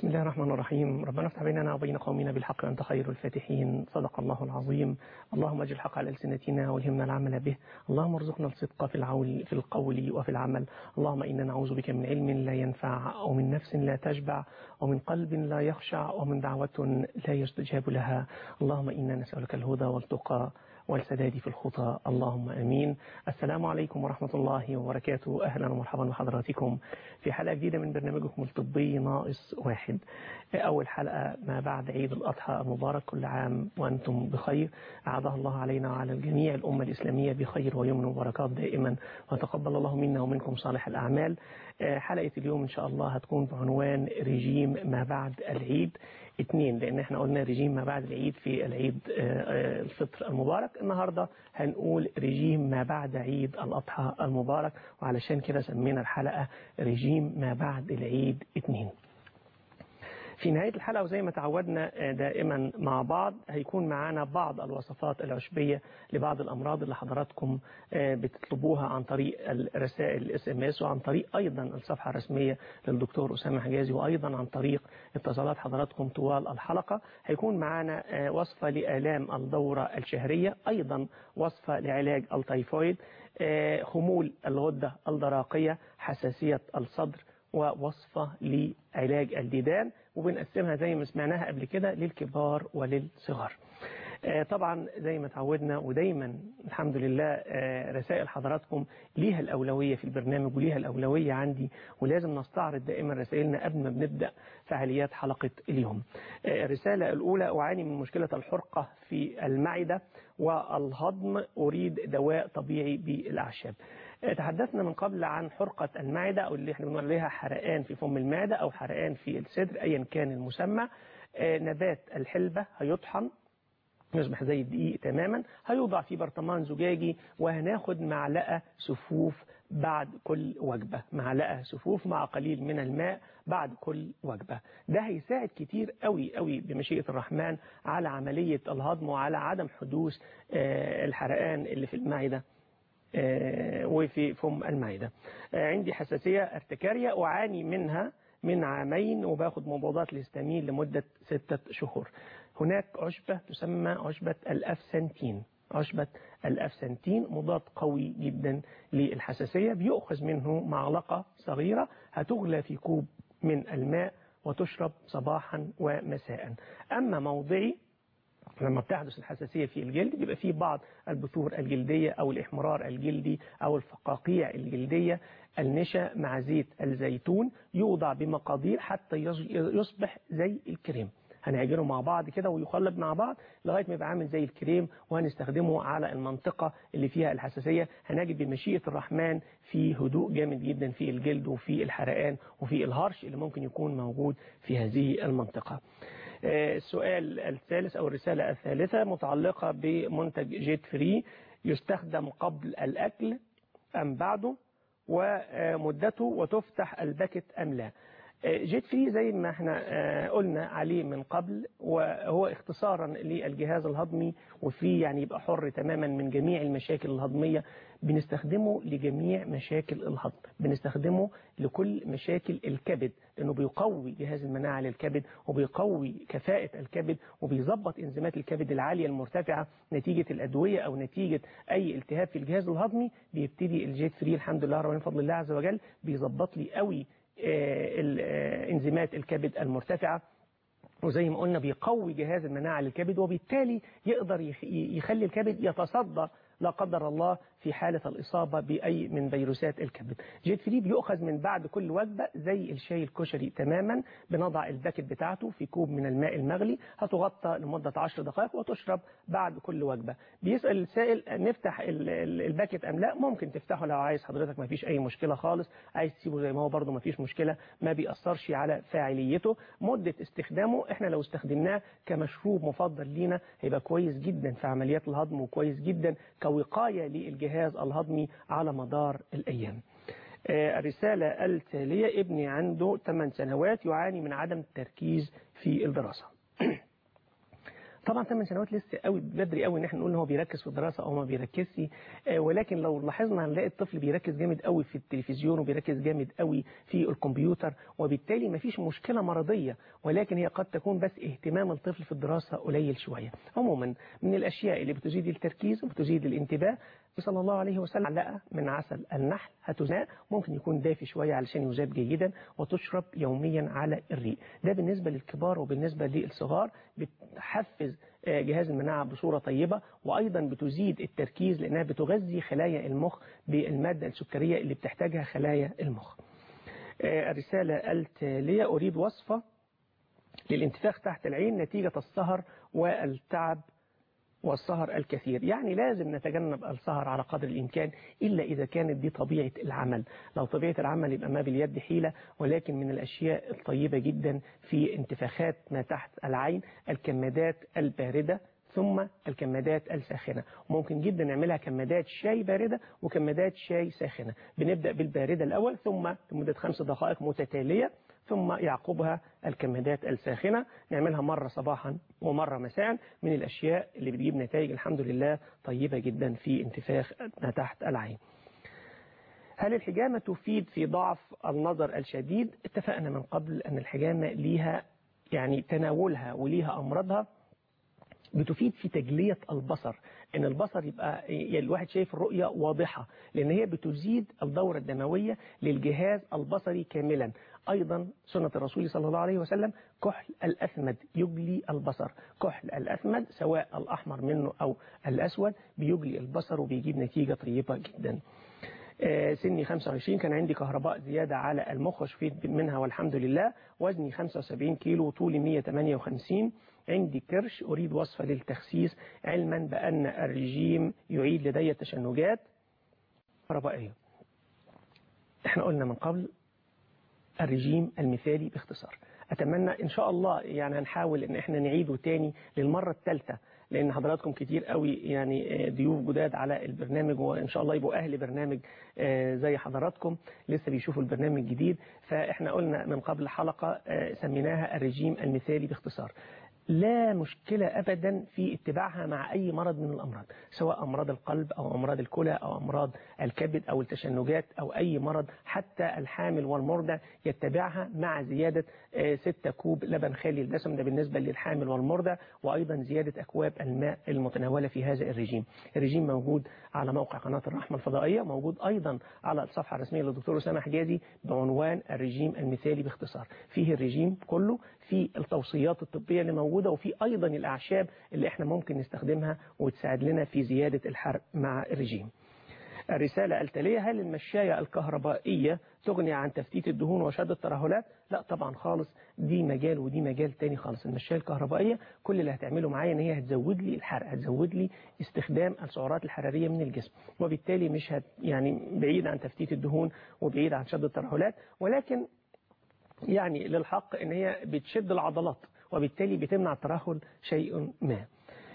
بسم الله الرحمن الرحيم ربنا افتح بيننا وبين قومنا بالحق وأنت خير الفاتحين صدق الله العظيم اللهم اجعل الحق على ألسنتنا والهمنا العمل به اللهم ارزقنا الصدق في العول في القول وفي العمل اللهم إنا نعوذ بك من علم لا ينفع أو من نفس لا تشبع ومن قلب لا يخشع ومن دعوة لا يستجاب لها اللهم إنا نسألك الهدى والتقى والسداد في الخطى اللهم امين. السلام عليكم ورحمه الله وبركاته، اهلا ومرحبا بحضراتكم في حلقه جديده من برنامجكم الطبي ناقص واحد. اول حلقه ما بعد عيد الاضحى المبارك كل عام وانتم بخير، اعاده الله علينا وعلى الجميع الامه الاسلاميه بخير ويمن وبركات دائما وتقبل الله منا ومنكم صالح الاعمال. حلقه اليوم ان شاء الله هتكون بعنوان رجيم ما بعد العيد اثنين لان احنا قلنا رجيم ما بعد العيد في العيد الفطر المبارك النهارده هنقول رجيم ما بعد عيد الاضحى المبارك وعلشان كده سمينا الحلقه رجيم ما بعد العيد اثنين في نهاية الحلقة وزي ما تعودنا دائما مع بعض هيكون معانا بعض الوصفات العشبية لبعض الأمراض اللي حضراتكم بتطلبوها عن طريق الرسائل الاس ام اس وعن طريق أيضا الصفحة الرسمية للدكتور أسامة حجازي وأيضا عن طريق اتصالات حضراتكم طوال الحلقة هيكون معانا وصفة لآلام الدورة الشهرية أيضا وصفة لعلاج التيفويد خمول الغدة الدراقية حساسية الصدر ووصفة لعلاج الديدان وبنقسمها زي ما سمعناها قبل كده للكبار وللصغار طبعا زي ما تعودنا ودايما الحمد لله رسائل حضراتكم ليها الأولوية في البرنامج وليها الأولوية عندي ولازم نستعرض دائما رسائلنا قبل ما بنبدأ فعاليات حلقة اليوم الرسالة الأولى أعاني من مشكلة الحرقة في المعدة والهضم أريد دواء طبيعي بالأعشاب تحدثنا من قبل عن حرقة المعدة أو اللي احنا بنقول عليها حرقان في فم المعدة أو حرقان في الصدر أيا كان المسمى نبات الحلبة هيطحن يصبح زي الدقيق تماما هيوضع في برطمان زجاجي وهناخد معلقة سفوف بعد كل وجبة معلقة سفوف مع قليل من الماء بعد كل وجبة ده هيساعد كتير قوي قوي بمشيئة الرحمن على عملية الهضم وعلى عدم حدوث الحرقان اللي في المعدة وفي فم المعدة عندي حساسية ارتكارية أعاني منها من عامين وباخد مضادات الهستامين لمدة ستة شهور هناك عشبة تسمى عشبة الأفسنتين عشبة الأفسنتين مضاد قوي جدا للحساسية بيؤخذ منه معلقة صغيرة هتغلى في كوب من الماء وتشرب صباحا ومساء أما موضعي لما بتحدث الحساسية في الجلد بيبقى فيه بعض البثور الجلدية أو الإحمرار الجلدي أو الفقاقيع الجلدية النشا مع زيت الزيتون يوضع بمقادير حتى يصبح زي الكريم هنعجنه مع بعض كده ويخلط مع بعض لغاية ما يبقى عامل زي الكريم وهنستخدمه على المنطقة اللي فيها الحساسية هنجد بمشيئة الرحمن في هدوء جامد جدا في الجلد وفي الحرقان وفي الهرش اللي ممكن يكون موجود في هذه المنطقة السؤال الثالث أو الرسالة الثالثة متعلقة بمنتج جيت فري يستخدم قبل الأكل أم بعده ومدته وتفتح الباكت أم لا جيت فري زي ما احنا قلنا عليه من قبل وهو اختصارا للجهاز الهضمي وفي يعني يبقى حر تماما من جميع المشاكل الهضمية بنستخدمه لجميع مشاكل الهضم بنستخدمه لكل مشاكل الكبد لأنه بيقوي جهاز المناعة للكبد وبيقوي كفاءة الكبد وبيظبط انزيمات الكبد العالية المرتفعة نتيجة الأدوية أو نتيجة أي التهاب في الجهاز الهضمي بيبتدي الجيت فري الحمد لله من فضل الله عز وجل بيظبط لي قوي انزيمات الكبد المرتفعة وزي ما قلنا بيقوي جهاز المناعة للكبد وبالتالي يقدر يخلي الكبد يتصدى لا قدر الله في حالة الإصابة بأي من فيروسات الكبد جيت فري بيؤخذ من بعد كل وجبة زي الشاي الكشري تماما بنضع الباكت بتاعته في كوب من الماء المغلي هتغطى لمدة 10 دقائق وتشرب بعد كل وجبة بيسأل السائل نفتح الباكت أم لا ممكن تفتحه لو عايز حضرتك ما فيش أي مشكلة خالص عايز تسيبه زي ما هو برضه ما فيش مشكلة ما بيأثرش على فاعليته مدة استخدامه احنا لو استخدمناه كمشروب مفضل لينا هيبقى كويس جدا في عمليات الهضم وكويس جدا كوقاية للجهاز الهضمي على مدار الأيام الرسالة التالية ابني عنده 8 سنوات يعاني من عدم التركيز في الدراسة طبعا 8 سنوات لسه قوي بدري قوي ان احنا نقول ان هو بيركز في الدراسه او ما بيركزش آه، ولكن لو لاحظنا هنلاقي الطفل بيركز جامد قوي في التلفزيون وبيركز جامد قوي في الكمبيوتر وبالتالي ما فيش مشكله مرضيه ولكن هي قد تكون بس اهتمام الطفل في الدراسه قليل شويه عموما من الاشياء اللي بتزيد التركيز وبتزيد الانتباه صلى الله عليه وسلم علقه من عسل النحل هتزاء ممكن يكون دافي شويه علشان يذاب جيدا وتشرب يوميا على الريق ده بالنسبه للكبار وبالنسبه للصغار بتحفز آه، جهاز المناعه بصوره طيبه وايضا بتزيد التركيز لانها بتغذي خلايا المخ بالماده السكريه اللي بتحتاجها خلايا المخ آه، الرساله التاليه اريد وصفه للانتفاخ تحت العين نتيجه السهر والتعب والسهر الكثير يعني لازم نتجنب السهر على قدر الإمكان إلا إذا كانت دي طبيعة العمل لو طبيعة العمل يبقى ما باليد حيلة ولكن من الأشياء الطيبة جدا في انتفاخات ما تحت العين الكمادات الباردة ثم الكمادات الساخنة ممكن جدا نعملها كمادات شاي باردة وكمادات شاي ساخنة بنبدأ بالباردة الأول ثم لمدة خمس دقائق متتالية ثم يعقبها الكمادات الساخنة نعملها مرة صباحا ومرة مساء من الأشياء اللي بتجيب نتائج الحمد لله طيبة جدا في انتفاخ ما تحت العين هل الحجامة تفيد في ضعف النظر الشديد اتفقنا من قبل أن الحجامة ليها يعني تناولها وليها أمراضها بتفيد في تجلية البصر ان البصر يبقى يعني الواحد شايف الرؤية واضحة لان هي بتزيد الدورة الدموية للجهاز البصري كاملا ايضا سنة الرسول صلى الله عليه وسلم كحل الاسمد يجلي البصر كحل الاسمد سواء الاحمر منه او الاسود بيجلي البصر وبيجيب نتيجة طيبة جدا آه، سني 25 كان عندي كهرباء زيادة على المخ وشفيت منها والحمد لله وزني 75 كيلو وطولي 158 عندي كرش أريد وصفة للتخسيس علما بأن الرجيم يعيد لدي التشنجات كهربائية احنا قلنا من قبل الرجيم المثالي باختصار أتمنى إن شاء الله يعني هنحاول إن إحنا نعيده تاني للمرة الثالثة لأن حضراتكم كتير قوي يعني آه، ضيوف جداد على البرنامج وإن شاء الله يبقوا أهل برنامج آه، زي حضراتكم لسه بيشوفوا البرنامج الجديد فإحنا قلنا من قبل حلقة آه، سميناها الرجيم المثالي باختصار لا مشكلة أبدا في اتباعها مع أي مرض من الأمراض سواء أمراض القلب أو أمراض الكلى أو أمراض الكبد أو التشنجات أو أي مرض حتى الحامل والمرضع يتبعها مع زيادة 6 كوب لبن خالي الدسم ده بالنسبة للحامل والمرضع وأيضا زيادة أكواب الماء المتناولة في هذا الرجيم الرجيم موجود على موقع قناة الرحمة الفضائية موجود أيضا على الصفحة الرسمية للدكتور أسامة حجازي بعنوان الرجيم المثالي باختصار فيه الرجيم كله في التوصيات الطبية اللي موجودة وفي أيضا الأعشاب اللي احنا ممكن نستخدمها وتساعد لنا في زيادة الحرق مع الرجيم الرسالة التالية هل المشاية الكهربائية تغني عن تفتيت الدهون وشد الترهلات؟ لا طبعا خالص دي مجال ودي مجال تاني خالص المشاية الكهربائية كل اللي هتعمله معايا ان هي هتزود لي الحرق هتزود لي استخدام السعرات الحرارية من الجسم وبالتالي مش هت يعني بعيد عن تفتيت الدهون وبعيد عن شد الترهلات ولكن يعني للحق ان هي بتشد العضلات وبالتالي بتمنع الترهل شيء ما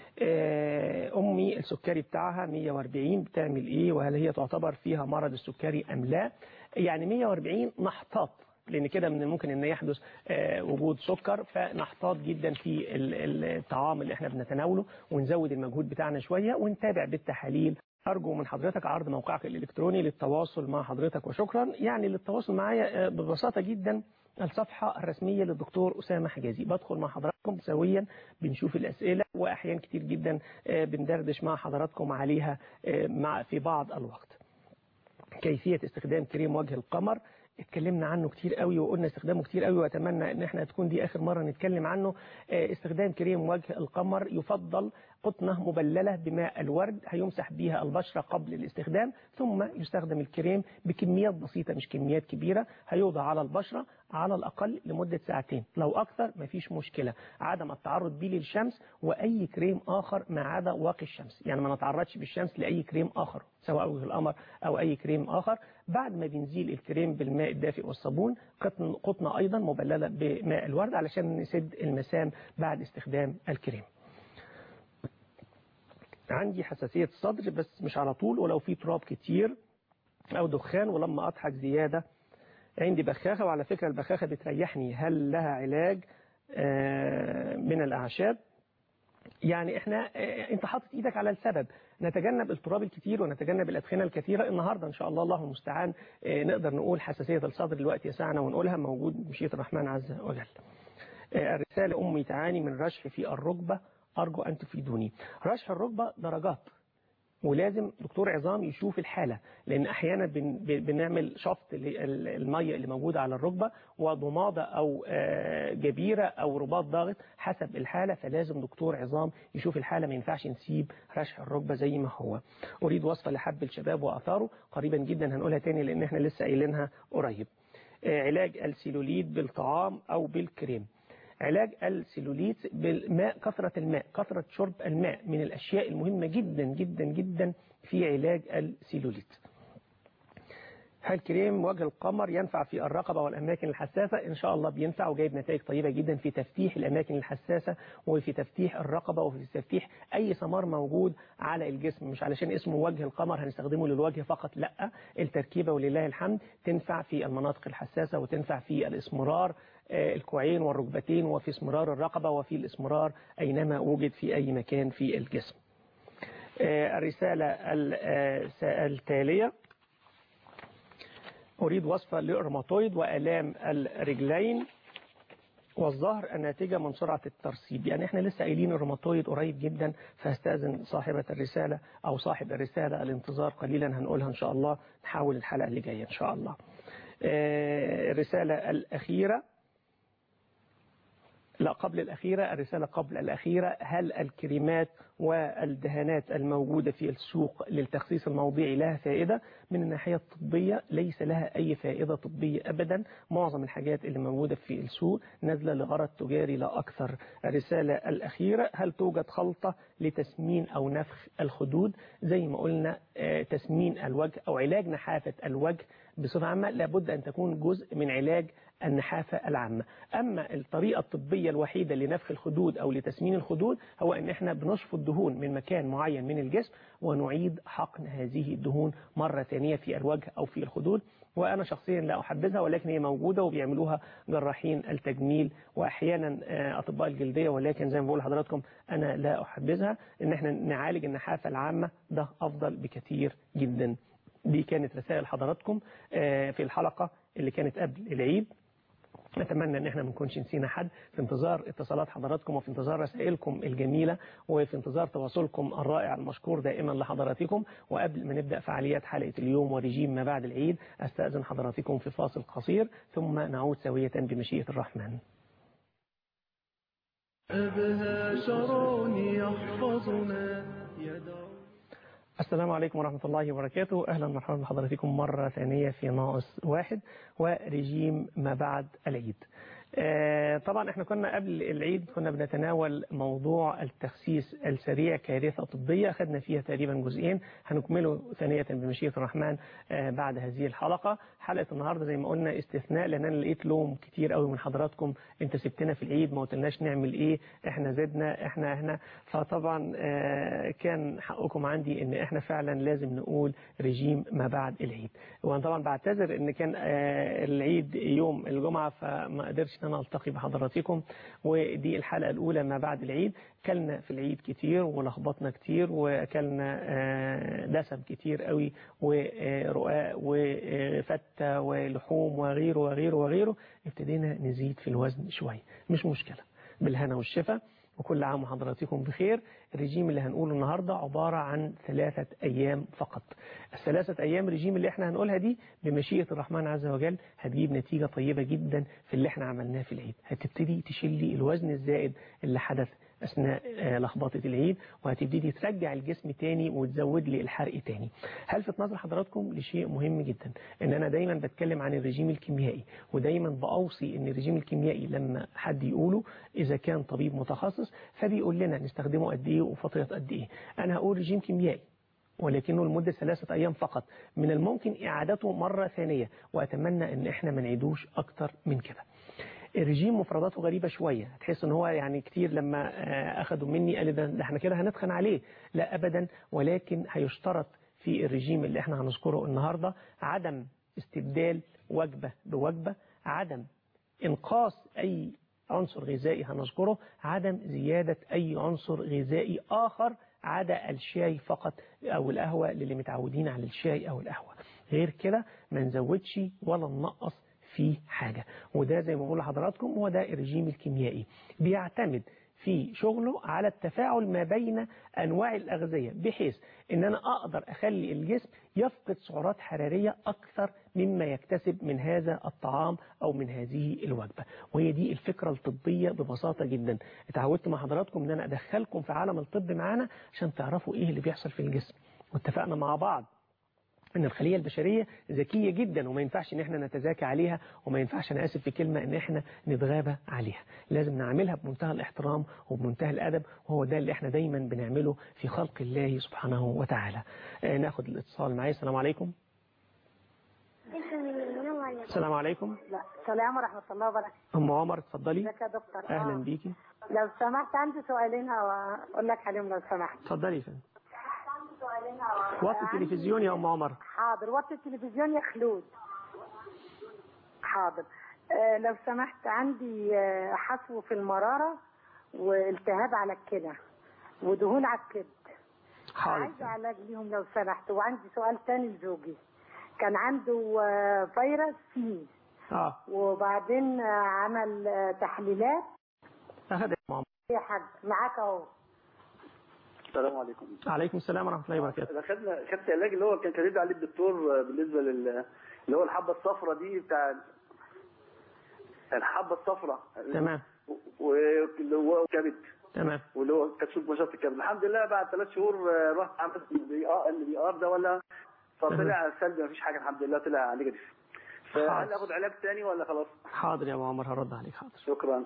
آه، أمي السكري بتاعها 140 بتعمل إيه وهل هي تعتبر فيها مرض السكري أم لا يعني 140 نحتاط لأن كده من الممكن أن يحدث آه، وجود سكر فنحتاط جدا في ال- ال- الطعام اللي احنا بنتناوله ونزود المجهود بتاعنا شوية ونتابع بالتحاليل أرجو من حضرتك عرض موقعك الإلكتروني للتواصل مع حضرتك وشكرا يعني للتواصل معايا آه، ببساطة جدا الصفحة الرسمية للدكتور أسامة حجازي بدخل مع حضراتكم سويا بنشوف الأسئلة وأحيان كتير جدا آه، بندردش مع حضراتكم عليها آه، مع في بعض الوقت كيفية استخدام كريم وجه القمر اتكلمنا عنه كتير قوي وقلنا استخدامه كتير قوي واتمنى ان احنا تكون دي اخر مرة نتكلم عنه آه، استخدام كريم وجه القمر يفضل قطنة مبللة بماء الورد هيمسح بيها البشرة قبل الاستخدام ثم يستخدم الكريم بكميات بسيطة مش كميات كبيرة هيوضع على البشرة على الأقل لمدة ساعتين لو أكثر مفيش مشكلة عدم التعرض بيه للشمس وأي كريم آخر ما عدا واقي الشمس يعني ما نتعرضش بالشمس لأي كريم آخر سواء وجه القمر أو أي كريم آخر بعد ما بنزيل الكريم بالماء الدافئ والصابون قطن قطنة أيضا مبللة بماء الورد علشان نسد المسام بعد استخدام الكريم عندي حساسية صدر بس مش على طول ولو في تراب كتير أو دخان ولما أضحك زيادة عندي بخاخة وعلى فكرة البخاخة بتريحني هل لها علاج آه، من الأعشاب يعني احنا اه انت حاطط ايدك على السبب نتجنب التراب الكتير ونتجنب الادخنه الكثيره النهارده ان شاء الله الله المستعان اه نقدر نقول حساسيه الصدر الوقت يسعنا ونقولها موجود بمشيئه الرحمن عز وجل اه الرساله امي تعاني من رشح في الركبه ارجو ان تفيدوني رشح الركبه درجات ولازم دكتور عظام يشوف الحالة لأن أحيانا بن بنعمل شفط المية اللي موجودة على الركبة وضمادة أو جبيرة أو رباط ضاغط حسب الحالة فلازم دكتور عظام يشوف الحالة ما ينفعش نسيب رشح الركبة زي ما هو أريد وصفة لحب الشباب وأثاره قريبا جدا هنقولها تاني لأن احنا لسه قايلينها قريب علاج السيلوليد بالطعام أو بالكريم علاج السيلوليت بالماء كثرة الماء كثرة شرب الماء من الأشياء المهمة جدا جدا جدا في علاج السيلوليت هل كريم وجه القمر ينفع في الرقبة والأماكن الحساسة إن شاء الله بينفع وجايب نتائج طيبة جدا في تفتيح الأماكن الحساسة وفي تفتيح الرقبة وفي تفتيح أي سمار موجود على الجسم مش علشان اسمه وجه القمر هنستخدمه للوجه فقط لا التركيبة ولله الحمد تنفع في المناطق الحساسة وتنفع في الاسمرار الكوعين والركبتين وفي اسمرار الرقبة وفي الاسمرار أينما وجد في أي مكان في الجسم الرسالة التالية أريد وصفة للروماتويد وآلام الرجلين والظهر الناتجة من سرعة الترسيب يعني احنا لسه قايلين الروماتويد قريب جدا فاستاذن صاحبة الرسالة أو صاحب الرسالة الانتظار قليلا هنقولها إن شاء الله نحاول الحلقة اللي جاية إن شاء الله الرسالة الأخيرة لا قبل الأخيرة الرسالة قبل الأخيرة هل الكريمات والدهانات الموجودة في السوق للتخسيس الموضعي لها فائدة من الناحية الطبية ليس لها أي فائدة طبية أبدا معظم الحاجات اللي موجودة في السوق نازلة لغرض تجاري لا أكثر الرسالة الأخيرة هل توجد خلطة لتسمين أو نفخ الخدود زي ما قلنا تسمين الوجه أو علاج نحافة الوجه بصفة عامة لابد أن تكون جزء من علاج النحافة العامة أما الطريقة الطبية الوحيدة لنفخ الخدود أو لتسمين الخدود هو أن احنا بنشفط الدهون من مكان معين من الجسم ونعيد حقن هذه الدهون مرة ثانية في الوجه أو في الخدود وأنا شخصيا لا أحبذها ولكن هي موجودة وبيعملوها جراحين التجميل وأحيانا أطباء الجلدية ولكن زي ما بقول لحضراتكم أنا لا أحبذها إن احنا نعالج النحافة العامة ده أفضل بكثير جدا دي كانت رسائل حضراتكم في الحلقة اللي كانت قبل العيد نتمنى ان احنا ما نكونش نسينا حد في انتظار اتصالات حضراتكم وفي انتظار رسائلكم الجميلة وفي انتظار تواصلكم الرائع المشكور دائما لحضراتكم وقبل ما نبدأ فعاليات حلقة اليوم ورجيم ما بعد العيد استأذن حضراتكم في فاصل قصير ثم نعود سوية بمشيئة الرحمن أبها شرون يحفظنا يدعو السلام عليكم ورحمة الله وبركاته أهلا ومرحبا بحضراتكم مرة ثانية في ناقص واحد ورجيم ما بعد العيد آه طبعا احنا كنا قبل العيد كنا بنتناول موضوع التخسيس السريع كارثة طبية أخذنا فيها تقريبا جزئين هنكمله ثانية بمشيئة الرحمن آه بعد هذه الحلقة حلقة النهاردة زي ما قلنا استثناء لأن أنا لقيت لوم كتير قوي من حضراتكم أنت سبتنا في العيد ما قلتلناش نعمل إيه إحنا زدنا إحنا هنا فطبعا آه كان حقكم عندي إن إحنا فعلا لازم نقول رجيم ما بعد العيد وأنا طبعا بعتذر إن كان العيد يوم الجمعة فما قدرش ان انا التقي بحضراتكم ودي الحلقة الاولى ما بعد العيد كلنا في العيد كتير ولخبطنا كتير واكلنا دسم كتير قوي ورقاق وفتة ولحوم وغيره وغيره وغيره ابتدينا نزيد في الوزن شوية مش مشكلة بالهنا والشفا وكل عام وحضراتكم بخير الرجيم اللي هنقوله النهاردة عبارة عن ثلاثة أيام فقط الثلاثة أيام الرجيم اللي احنا هنقولها دي بمشيئة الرحمن عز وجل هتجيب نتيجة طيبة جدا في اللي احنا عملناه في العيد هتبتدي تشيل الوزن الزائد اللي حدث أثناء لخبطة العيد وهتبتدي ترجع الجسم تاني وتزود لي الحرق تاني هلفت نظر حضراتكم لشيء مهم جدا ان انا دايما بتكلم عن الرجيم الكيميائي ودايما بأوصي ان الرجيم الكيميائي لما حد يقوله اذا كان طبيب متخصص فبيقول لنا نستخدمه قد ايه وفترة قد ايه انا هقول رجيم كيميائي ولكنه لمدة ثلاثة أيام فقط من الممكن إعادته مرة ثانية وأتمنى أن إحنا ما نعيدوش أكتر من كده الرجيم مفرداته غريبة شوية هتحس ان هو يعني كتير لما اخدوا مني قال ده احنا كده هنتخن عليه لا ابدا ولكن هيشترط في الرجيم اللي احنا هنذكره النهاردة عدم استبدال وجبة بوجبة عدم انقاص اي عنصر غذائي هنذكره عدم زيادة أي عنصر غذائي آخر عدا الشاي فقط أو القهوة للي متعودين على الشاي أو القهوة غير كده ما نزودش ولا ننقص فيه حاجة وده زي ما بقول لحضراتكم هو ده الرجيم الكيميائي بيعتمد في شغله على التفاعل ما بين أنواع الأغذية بحيث أن أنا أقدر أخلي الجسم يفقد سعرات حرارية أكثر مما يكتسب من هذا الطعام أو من هذه الوجبة وهي دي الفكرة الطبية ببساطة جدا اتعودت مع حضراتكم أن أنا أدخلكم في عالم الطب معانا عشان تعرفوا إيه اللي بيحصل في الجسم واتفقنا مع بعض ان الخلية البشرية ذكية جدا وما ينفعش ان احنا نتزاكى عليها وما ينفعش انا اسف في كلمة ان احنا نتغابى عليها لازم نعملها بمنتهى الاحترام وبمنتهى الادب وهو ده اللي احنا دايما بنعمله في خلق الله سبحانه وتعالى آه ناخد الاتصال معايا السلام عليكم السلام عليكم لا السلام ورحمة الله وبركاته ام عمر اتفضلي ازيك يا دكتور اهلا آه. بيكي لو سمحت عندي سؤالين هقول لك عليهم لو سمحت اتفضلي يا فندم وطي التلفزيون يا ام عمر حاضر وقت التلفزيون يا خلود حاضر آه لو سمحت عندي آه حصو في المرارة والتهاب على الكلى ودهون على الكبد حاضر عايزة علاج ليهم لو سمحت وعندي سؤال تاني لزوجي كان عنده آه فيروس سي اه وبعدين آه عمل آه تحليلات اخد يا ام عمر يا حاج معاك اهو السلام عليكم عليكم السلام ورحمة الله وبركاته انا خدنا خدت علاج اللي هو كان كاتب لي عليه الدكتور بالنسبه لل اللي هو الحبه الصفراء دي بتاع الحبه الصفراء تمام واللي هو كبد تمام واللي هو كشوف مشاط الكبد الحمد لله بعد ثلاث شهور آه، رحت عملت بي ار ال بي ار ده ولا فطلع سلبي مفيش حاجه الحمد لله طلع نيجاتيف فهل حاضر. اخد علاج تاني ولا خلاص حاضر يا ابو عمر هرد عليك حاضر شكرا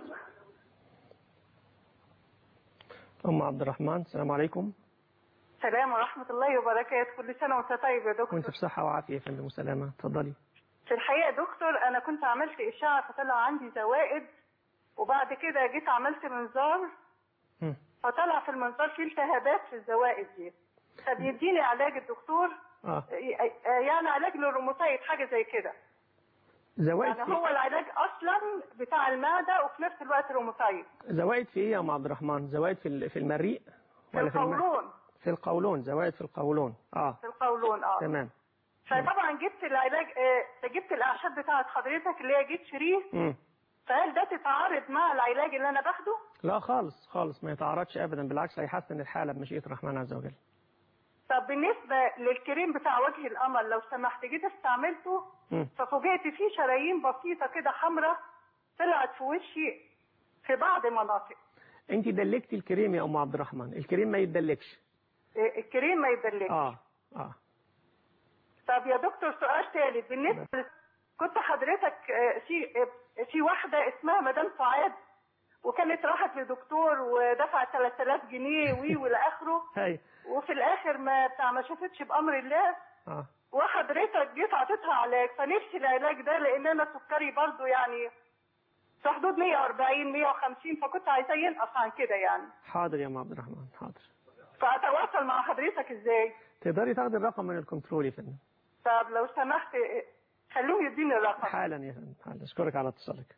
ام عبد الرحمن السلام عليكم السلام ورحمة الله وبركاته كل سنة وانت طيب يا دكتور وانت بصحة وعافية يا فندم وسلامة اتفضلي في الحقيقة يا دكتور أنا كنت عملت إشاعة فطلع عندي زوائد وبعد كده جيت عملت منظار مم. فطلع في المنظار في التهابات في الزوائد دي فبيديني علاج الدكتور اه يعني علاج للروماتيد حاجة زي كده زوائد يعني في هو العلاج أصلا بتاع المعدة وفي نفس الوقت روماتيد زوائد في ايه يا ام عبد الرحمن زوائد في ال- في المريء في ولا في المعدة القولون في القولون زوائد في القولون اه في القولون اه تمام فطبعا جبت العلاج آه، جبت الأعشاب بتاعت حضرتك اللي هي جيت شريه مم. فهل ده تتعارض مع العلاج اللي انا باخده؟ لا خالص خالص ما يتعارضش ابدا بالعكس هيحسن الحالة بمشيئة الرحمن عز وجل طب بالنسبه للكريم بتاع وجه القمر لو سمحت جيت استعملته مم. ففوجئت فيه شرايين بسيطه كده حمراء طلعت في وشي في بعض مناطق انت دلكتي الكريم يا ام عبد الرحمن الكريم ما يتدلكش إيه، الكريم ما يدلكش اه اه طب يا دكتور سؤال ثالث بالنسبه ل- كنت حضرتك آه، في آه، في واحده اسمها مدام سعاد وكانت راحت لدكتور ودفعت 3000 جنيه وي والى اخره هاي وفي الاخر ما بتاع ما شافتش بامر الله اه وحضرتك جيت عطيتها علاج فنفسي العلاج ده لان انا سكري برضو يعني في حدود 140 150 فكنت عايزاه ينقص عن كده يعني حاضر يا ام عبد الرحمن حاضر فاتواصل مع حضرتك ازاي؟ تقدري تاخدي الرقم من الكنترول يا فندم طب لو سمحت إيه، خلوه يديني الرقم حالا يا فندم حالا اشكرك على اتصالك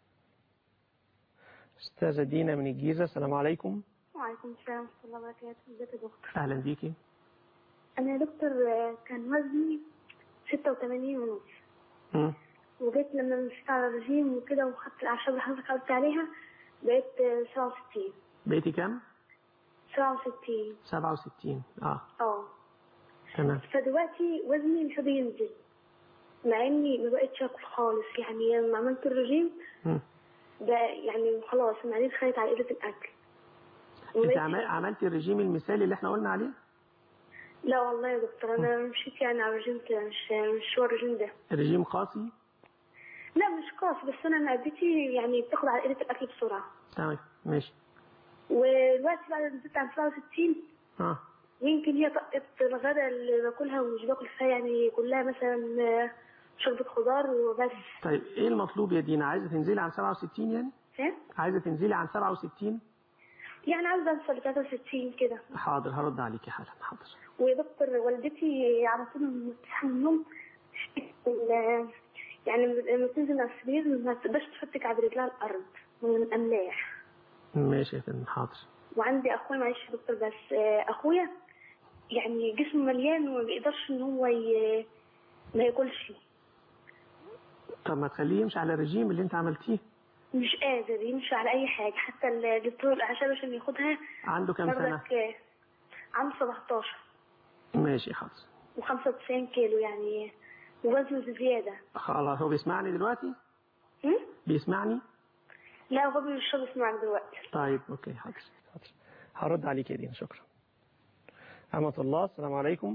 استاذة دينا من الجيزة السلام عليكم وعليكم السلام ورحمة الله وبركاته ازيك يا دكتور اهلا بيكي أنا يا دكتور آه، كان وزني ستة وثمانين ونص مم. وجيت لما مشيت على الرجيم وكده وخدت الأعشاب اللي حضرتك قلت عليها بقيت سبعة وستين بقيتي كام سبعة وستين 67 اه اه تمام فدلوقتي وزني مش راضي ينزل مع إني ما بقتش آكل خالص يعني لما عملت الرجيم مم. بقى يعني خلاص معدتي خدت على قلة الأكل انت وبقيت- عمل- عملتي الرجيم المثالي اللي احنا قلنا عليه لا والله يا دكتور أنا مشيت يعني على الرجيم كده مش مش هو الرجيم ده الرجيم قاسي لا مش قاس بس انا معدتي يعني بتاخد على قله الاكل بسرعه تمام ماشي ودلوقتي بعد ما نزلت عن 67 اه يمكن هي طاقه الغداء اللي باكلها ومش باكل فيها يعني كلها مثلا آه، شوربه خضار وبس طيب ايه المطلوب يا دينا عايزة تنزلي عن 67 يعني فاهم عايزة تنزلي عن 67 يعني عاوزه اوصل ل 63 كده حاضر هرد عليكي حالا حاضر ويا دكتور والدتي على طول لما تصحى من النوم تشتكي من- يعني لما تنزل على السرير ما تقدرش تحط كعب رجلها على الارض من املاح ماشي يا فندم حاضر وعندي اخويا معلش يا دكتور بس آه، اخويا يعني جسمه مليان وما بيقدرش ان هو ي... ما ياكلش طب ما تخليه يمشي على الرجيم اللي انت عملتيه مش قادر يمشي على اي حاجه حتى الدكتور الاعشاب عشان ياخدها عنده كام سنة برضك آه، عنده 17 ماشي حاضر و95 كيلو يعني ووزنه زياده خلاص هو بيسمعني دلوقتي هم؟ بيسمعني لا هو مش راضي يسمعك دلوقتي طيب اوكي حاضر حاضر هرد عليك يا دين شكرا أمة الله السلام عليكم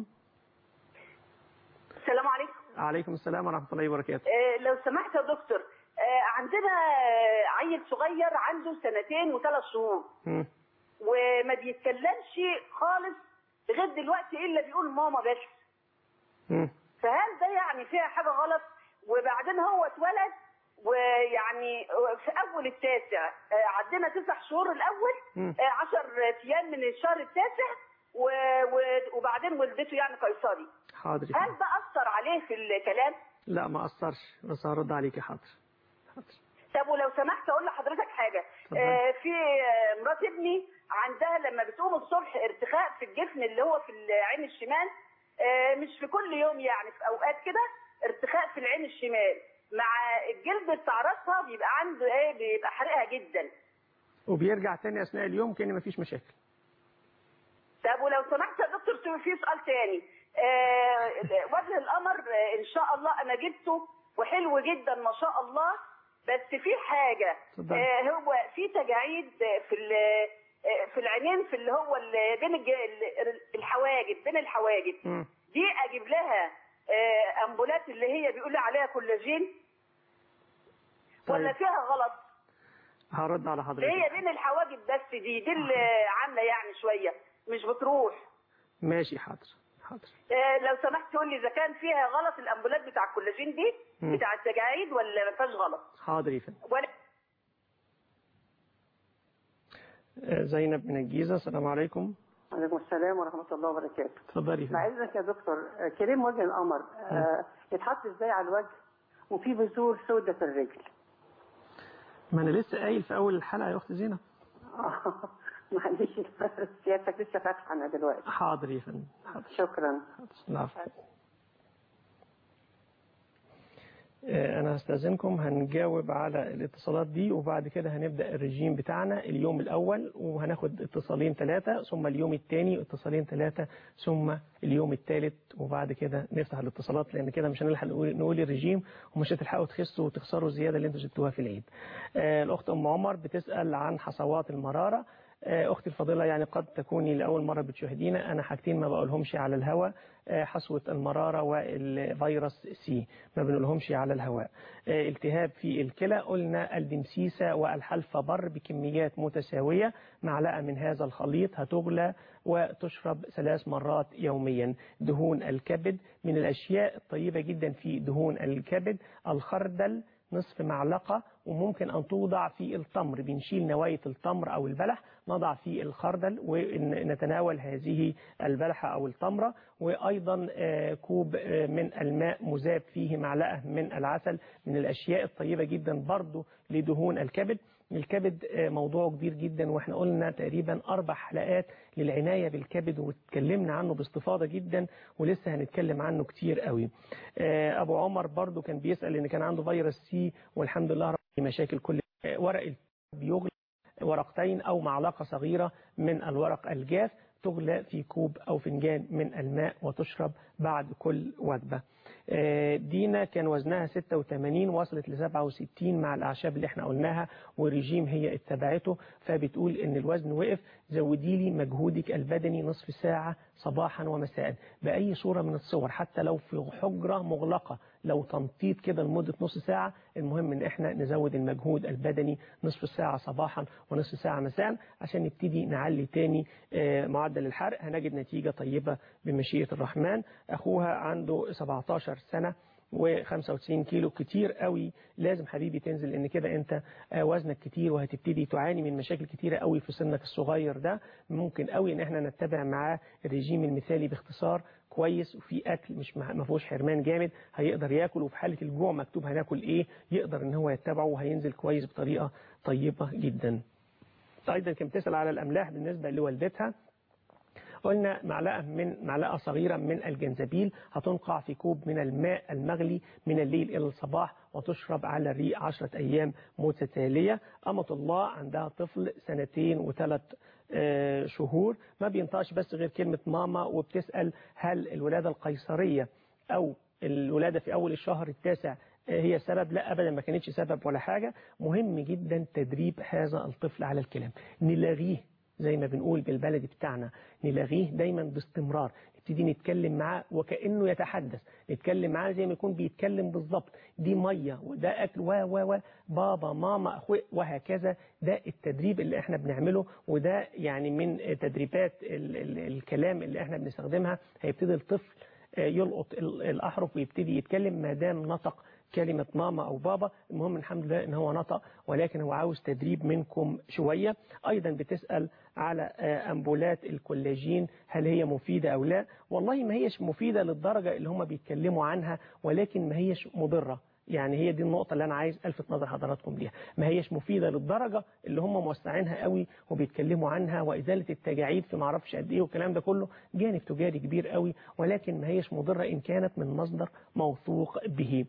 السلام عليكم عليكم السلام ورحمة الله وبركاته آه، لو سمحت يا دكتور آه، عندنا آه، عيل صغير عنده سنتين وثلاث شهور مم. وما بيتكلمش خالص لغايه دلوقتي الا بيقول ماما بس مم. فهل ده يعني فيها حاجه غلط وبعدين هو اتولد ويعني في اول التاسع آه، عدينا تسع شهور الاول مم. آه، عشر ايام من الشهر التاسع و- و- وبعدين ولدته يعني قيصري حاضر يا هل فندم. ده اثر عليه في الكلام لا ما أثرش بس هرد عليك حاضر حاضر طب ولو سمحت اقول لحضرتك حاجه اتفضل. آه في آه، مرات ابني عندها لما بتقوم الصبح ارتخاء في الجفن اللي هو في العين الشمال آه مش في كل يوم يعني في اوقات كده ارتخاء في العين الشمال مع الجلد بتاع راسها بيبقى عنده ايه بيبقى حرقها جدا وبيرجع تاني أثناء اليوم كأن مفيش مشاكل طب ولو سمحت يا دكتور في في سؤال تاني آه وجه القمر آه ان شاء الله انا جبته وحلو جدا ما شاء الله بس في حاجه اتفضل. آه هو في تجاعيد في ال- آه، في العينين في اللي هو ال- بين الج- ال- الحواجب بين الحواجب مم. دي اجيب لها آه امبولات اللي هي بيقولوا عليها كولاجين ولا طيب فيها غلط هرد على اللي هي حضرتك بين الحواجب بس دي دي اللي عامله يعني شويه مش بتروح ماشي حاضر حاضر آه، لو سمحت تقول لي اذا كان فيها غلط الامبولات بتاع الكولاجين دي مم. بتاع التجاعيد ولا ما فيهاش غلط حاضر يا فندم ولا آه، زينب من الجيزة السلام عليكم وعليكم السلام ورحمة الله وبركاته. اتفضلي يا مع فندم إذنك يا دكتور آه، كريم وجه القمر آه، يتحط إزاي على الوجه وفي بذور سودة في الرجل. ما أنا لسه قايل في أول الحلقة يا أخت زينب معلش سيادتك لسه فاتحة أنا دلوقتي. حاضر يا فندم حاضر شكرا. حاضر العفو. آه، أنا هستأذنكم هنجاوب على الاتصالات دي وبعد كده هنبدأ الرجيم بتاعنا اليوم الأول وهناخد اتصالين ثلاثة ثم اليوم الثاني اتصالين ثلاثة ثم اليوم الثالث وبعد كده نفتح الاتصالات لأن كده مش هنلحق نقول, نقول الرجيم ومش هتلحقوا تخسوا وتخسروا الزيادة اللي انتوا جبتوها في العيد. آه، الأخت أم عمر بتسأل عن حصوات المرارة آه، أختي الفاضلة يعني قد تكوني لأول مرة بتشاهدينا أنا حاجتين ما بقولهمش على الهواء آه، حصوة المرارة والفيروس سي ما بنقولهمش على الهواء آه، التهاب في الكلى قلنا الدمسيسة والحلفة بر بكميات متساوية معلقة من هذا الخليط هتغلى وتشرب ثلاث مرات يوميا دهون الكبد من الأشياء الطيبة جدا في دهون الكبد الخردل نصف معلقة وممكن أن توضع في التمر بنشيل نواية التمر أو البلح نضع في الخردل ونتناول هذه البلحة أو التمرة وأيضا آه، كوب آه، من الماء مذاب فيه معلقة من العسل من الأشياء الطيبة جدا برضو لدهون الكبد الكبد آه، موضوع كبير جدا واحنا قلنا تقريبا أربع حلقات للعناية بالكبد واتكلمنا عنه باستفاضة جدا ولسه هنتكلم عنه كتير قوي آه، أبو عمر برضو كان بيسأل إن كان عنده فيروس سي والحمد لله رب مشاكل كل آه، ورق الكبد بيغلي ورقتين أو معلقة صغيرة من الورق الجاف تغلى في كوب أو فنجان من الماء وتشرب بعد كل وجبة آه، دينا كان وزنها 86 وصلت ل 67 مع الأعشاب اللي احنا قلناها وريجيم هي اتبعته فبتقول ان الوزن وقف زودي لي مجهودك البدني نصف ساعة صباحا ومساء بأي صورة من الصور حتى لو في حجرة مغلقة لو تنطيط كده لمدة نص ساعة المهم ان احنا نزود المجهود البدني نصف ساعة صباحا ونصف ساعة مساء عشان نبتدي نعلي تاني آه، معدل الحرق هنجد نتيجة طيبة بمشيئة الرحمن اخوها عنده 17 سنة و95 كيلو كتير قوي لازم حبيبي تنزل لان كده انت آه، وزنك كتير وهتبتدي تعاني من مشاكل كتيرة قوي في سنك الصغير ده ممكن قوي ان احنا نتبع معاه الرجيم المثالي باختصار كويس وفي اكل مش ما فيهوش حرمان جامد هيقدر ياكل وفي حاله الجوع مكتوب هناكل ايه يقدر ان هو يتبعه وهينزل كويس بطريقه طيبه جدا ايضا كان بتسال على الاملاح بالنسبه لوالدتها قلنا معلقة من معلقة صغيرة من الجنزبيل هتنقع في كوب من الماء المغلي من الليل إلى الصباح وتشرب على الريق عشرة أيام متتالية أمة الله عندها طفل سنتين وثلاث آه، شهور ما بينطقش بس غير كلمة ماما وبتسأل هل الولادة القيصرية أو الولادة في أول الشهر التاسع آه، هي سبب لا أبدا ما كانتش سبب ولا حاجة مهم جدا تدريب هذا الطفل على الكلام نلاغيه زي ما بنقول بالبلدي بتاعنا نلاغيه دايما باستمرار نبتدي نتكلم معاه وكأنه يتحدث نتكلم معاه زي ما يكون بيتكلم بالظبط دي مية وده أكل و و و بابا ماما أخوي وهكذا ده التدريب اللي احنا بنعمله وده يعني من تدريبات ال ال الكلام اللي احنا بنستخدمها هيبتدي الطفل آه، يلقط ال- الأحرف ويبتدي يتكلم ما دام نطق كلمة ماما أو بابا المهم الحمد لله إن هو نطق ولكن هو عاوز تدريب منكم شوية أيضا بتسأل على آه، أمبولات الكولاجين هل هي مفيدة أو لا والله ما هيش مفيدة للدرجة اللي هم بيتكلموا عنها ولكن ما هيش مضرة يعني هي دي النقطة اللي أنا عايز ألفت نظر حضراتكم ليها ما هيش مفيدة للدرجة اللي هم موسعينها قوي وبيتكلموا عنها وإزالة التجاعيد في معرفش قد إيه والكلام ده كله جانب تجاري كبير قوي ولكن ما هيش مضرة إن كانت من مصدر موثوق به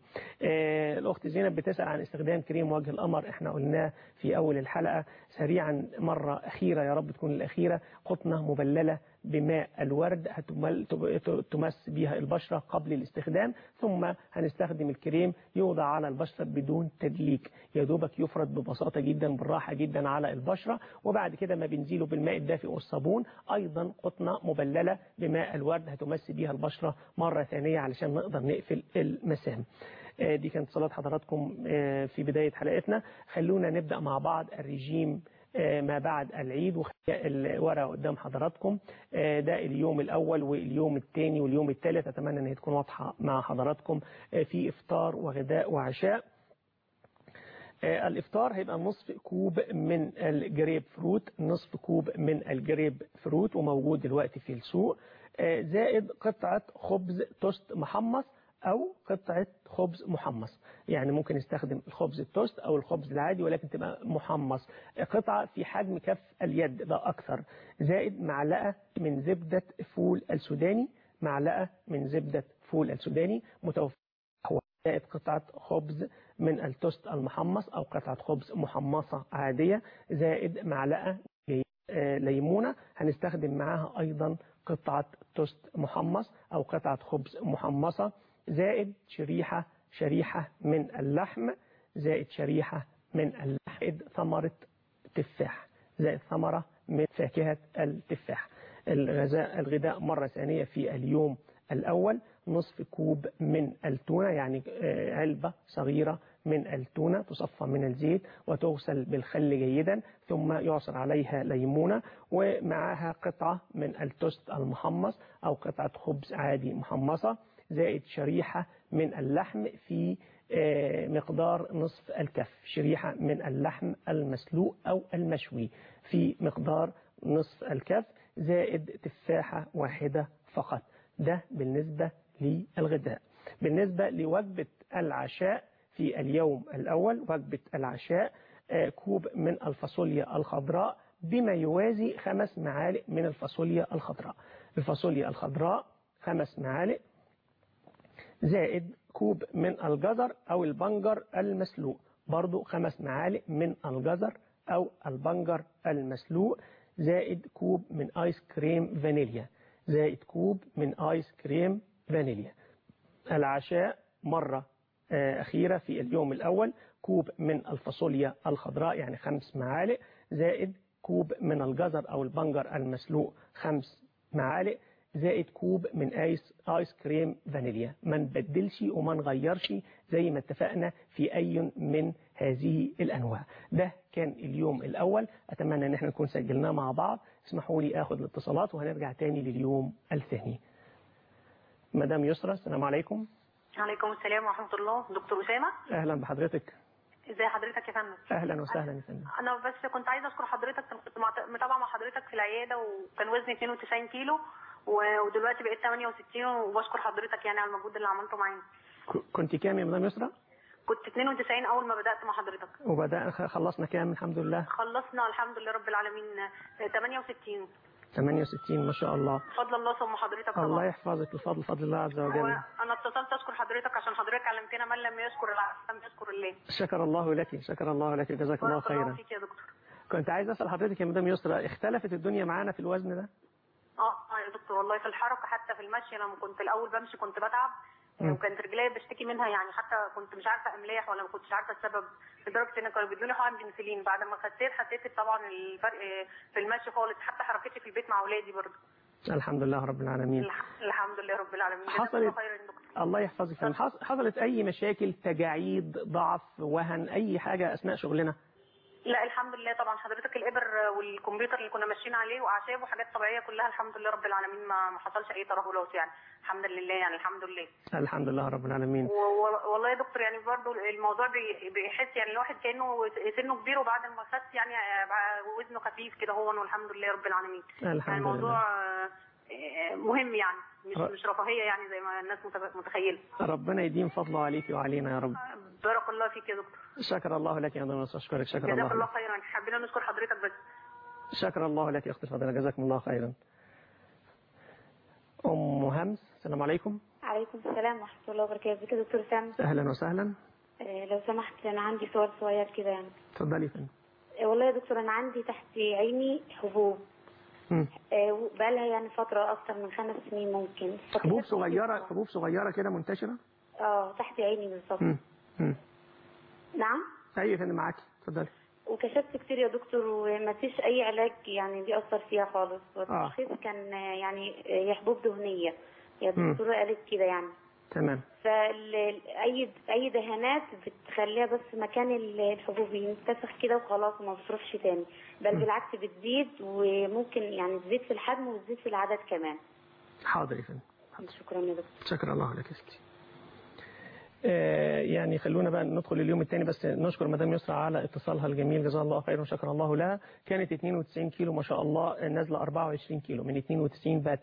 آه الأخت زينب بتسأل عن استخدام كريم وجه القمر إحنا قلناه في أول الحلقة سريعا مرة أخيرة يا رب تكون الأخيرة قطنة مبللة بماء الورد هتمل- تب- تمس بها البشرة قبل الاستخدام ثم هنستخدم الكريم يوضع على البشرة بدون تدليك يا دوبك يفرد ببساطة جدا بالراحة جدا على البشرة وبعد كده ما بنزيله بالماء الدافئ والصابون أيضا قطنة مبللة بماء الورد هتمس بها البشرة مرة ثانية علشان نقدر نقفل المسام آه، دي كانت صلاة حضراتكم آه، في بداية حلقتنا خلونا نبدأ مع بعض الرجيم آه، ما بعد العيد وخلي الورقة قدام حضراتكم آه، ده اليوم الأول واليوم الثاني واليوم الثالث أتمنى أن هي تكون واضحة مع حضراتكم آه، في إفطار وغداء وعشاء آه، الإفطار هيبقى نصف كوب من الجريب فروت نصف كوب من الجريب فروت وموجود دلوقتي في السوق آه، زائد قطعة خبز توست محمص أو قطعة خبز محمص يعني ممكن نستخدم الخبز التوست أو الخبز العادي ولكن تبقى محمص آه، قطعة في حجم كف اليد ده أكثر زائد معلقة من زبدة فول السوداني معلقة من زبدة فول السوداني متوفرة زائد قطعة خبز من التوست المحمص أو قطعة خبز محمصة عادية زائد معلقة آه، ليمونة هنستخدم معاها أيضا قطعة توست محمص أو قطعة خبز محمصة زائد شريحة شريحة من اللحم زائد شريحة من اللحم زائد ثمرة تفاح زائد ثمرة من فاكهة التفاح الغذاء الغذاء مرة ثانية في اليوم الأول نصف كوب من التونة يعني آه، علبة صغيرة من التونة تصفى من الزيت وتغسل بالخل جيدا ثم يعصر عليها ليمونة ومعها قطعة من التوست المحمص أو قطعة خبز عادي محمصة زائد شريحة من اللحم في آه، مقدار نصف الكف شريحة من اللحم المسلوق أو المشوي في مقدار نصف الكف زائد تفاحة واحدة فقط ده بالنسبة للغداء بالنسبة لوجبة العشاء في اليوم الأول وجبة العشاء آه، كوب من الفاصوليا الخضراء بما يوازي خمس معالق من الفاصوليا الخضراء الفاصوليا الخضراء خمس معالق زائد كوب من الجزر أو البنجر المسلوق برضو خمس معالق من الجزر أو البنجر المسلوق زائد كوب من آيس كريم فانيليا زائد كوب من آيس كريم فانيليا العشاء مرة آه، أخيرة في اليوم الأول كوب من الفاصوليا الخضراء يعني خمس معالق زائد كوب من الجزر أو البنجر المسلوق خمس معالق زائد كوب من آيس آيس كريم فانيليا ما نبدلش وما نغيرش زي ما اتفقنا في أي من هذه الأنواع ده كان اليوم الأول أتمنى أن احنا نكون سجلناه مع بعض اسمحوا لي أخذ الاتصالات وهنرجع تاني لليوم الثاني مدام يسرى السلام عليكم عليكم السلام ورحمة الله دكتور أسامة أهلا بحضرتك ازي حضرتك يا فندم أهلا وسهلا يا فندم أنا بس كنت عايزة أشكر حضرتك كنت مع- متابعة مع حضرتك في العيادة وكان وزني 92 كيلو و- ودلوقتي بقيت 68 وبشكر حضرتك يعني على المجهود اللي عملته معايا ك- كنت كام يا مدام يسرا كنت 92 اول ما بدات مع حضرتك وبدأ خلصنا كام الحمد لله خلصنا الحمد لله رب العالمين آه، 68 68 ما شاء الله بفضل الله ثم حضرتك الله طبعا يحفظك بفضل فضل الله عز وجل وانا اتصلت اشكر حضرتك عشان حضرتك علمتنا من لم يشكر العبد لم يشكر الله شكر الله لك شكر الله لك جزاك الله بارك الله خيرا فيك يا دكتور كنت عايز اسال حضرتك يا مدام يسرا اختلفت الدنيا معانا في الوزن ده اه اه يا دكتور والله في الحركه حتى في المشي لما كنت الاول بمشي كنت بتعب مم. وكانت رجلي بشتكي منها يعني حتى كنت مش عارفه املاح ولا ما كنتش عارفه السبب لدرجه ان كانوا بيدوني حقن بنسلين بعد ما خسيت حسيت طبعا الفرق في المشي خالص حتى حركتي في البيت مع اولادي برضه الحمد لله رب العالمين الح- الحمد لله رب العالمين جزاك حصلت- الله خيرا يا دكتور الله يحفظك فندم. حص- حصلت اي مشاكل تجاعيد ضعف وهن اي حاجه اثناء شغلنا لا الحمد لله طبعا حضرتك الابر والكمبيوتر اللي كنا ماشيين عليه واعشاب وحاجات طبيعيه كلها الحمد لله رب العالمين ما ما حصلش اي ترهلات يعني الحمد لله يعني الحمد لله الحمد لله رب العالمين و- و- والله يا دكتور يعني برضو الموضوع بي- بيحس يعني الواحد كانه سنه كبير وبعد ما خس يعني بقى وزنه خفيف كده هو والحمد لله رب العالمين يعني الحمد الموضوع لله آه، مهم يعني مش ر- مش رفاهيه يعني زي ما الناس متب- متخيله ربنا يديم فضله عليك وعلينا يا رب بارك الله فيك يا دكتور شكر الله لك يا مدام يسرا اشكرك شكر جزاك الله الله لك خيرا حبينا نشكر حضرتك بس شكر الله لك يا اختي الفاضله جزاكم الله خيرا ام همس السلام عليكم عليكم السلام ورحمة الله وبركاته ازيك يا دكتور سام اهلا وسهلا آه، لو سمحت أنا عندي سؤال صغير كده يعني اتفضلي يا فندم آه، والله يا دكتور أنا عندي تحت عيني حبوب مم. آه، بقالها يعني فترة أكتر من خمس سنين ممكن حبوب صغيره حبوب صغيره كده منتشره اه تحت عيني بالظبط مم. مم. نعم ايوه يا فندم معاكي اتفضلي وكشفت كتير يا دكتور وما فيش أي علاج يعني بيأثر فيها خالص والتشخيص كان آه، يعني آه، هي حبوب دهنية يا مم. الدكتورة قالت كده يعني تمام فأي أي دهانات بتخليها بس مكان ال- الحبوب ينتفخ كده وخلاص وما بتصرفش تاني بل مم. بالعكس بتزيد وممكن يعني تزيد في الحجم وتزيد في العدد كمان حاضر يا فندم شكرا يا دكتور شكر الله لك يا ستي آه، يعني خلونا بقى ندخل اليوم الثاني بس نشكر مدام يسرا على اتصالها الجميل جزاها الله خيرا وشكر الله لها كانت 92 كيلو ما شاء الله نازله 24 كيلو من 92 بقت